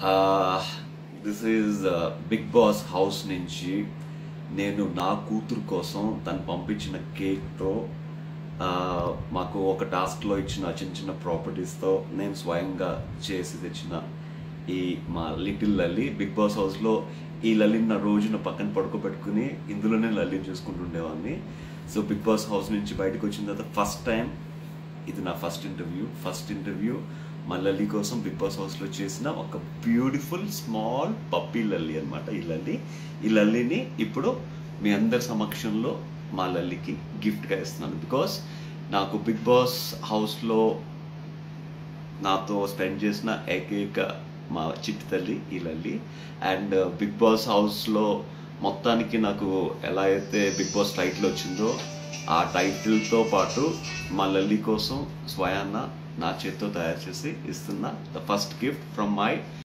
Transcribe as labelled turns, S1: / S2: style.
S1: this is Bigg Boss house నుంచి నేను నా కూతురు కోసం తను పంపించిన కేక్తో మాకు ఒక టాస్క్లో ఇచ్చిన చిన్న చిన్న ప్రాపర్టీస్తో నేను స్వయంగా చేసి తెచ్చిన ఈ మా లిటిల్ లల్లి బిగ్ బాస్ హౌస్లో ఈ లల్లిని నా రోజున పక్కన పడుకోబెట్టుకుని ఇందులోనే లల్లిని చూసుకుంటుండేవాడిని సో బిగ్ బాస్ హౌస్ నుంచి బయటకు వచ్చిన తర్వాత ఫస్ట్ టైం ఇది నా ఫస్ట్ ఇంటర్వ్యూ ఫస్ట్ ఇంటర్వ్యూ మా లల్లి కోసం బిగ్ బాస్ హౌస్లో చేసిన ఒక బ్యూటిఫుల్ స్మాల్ పప్పీ లల్లి అనమాట ఈ లల్లి ఈ లల్లిని ఇప్పుడు మీ అందరి సమక్షంలో మా లల్లికి గిఫ్ట్గా ఇస్తున్నాను బికాస్ నాకు బిగ్ బాస్ హౌస్లో నాతో స్పెండ్ చేసిన ఏకైక మా చిట్టి తల్లి ఈ లల్లి అండ్ బిగ్ బాస్ హౌస్లో మొత్తానికి నాకు ఎలా అయితే బిగ్ బాస్ టైటిల్ వచ్చిందో ఆ టైటిల్తో పాటు మా లల్లి కోసం స్వయాన్న నా చేత్తో తయారు చేసి ఇస్తున్న the first gift from my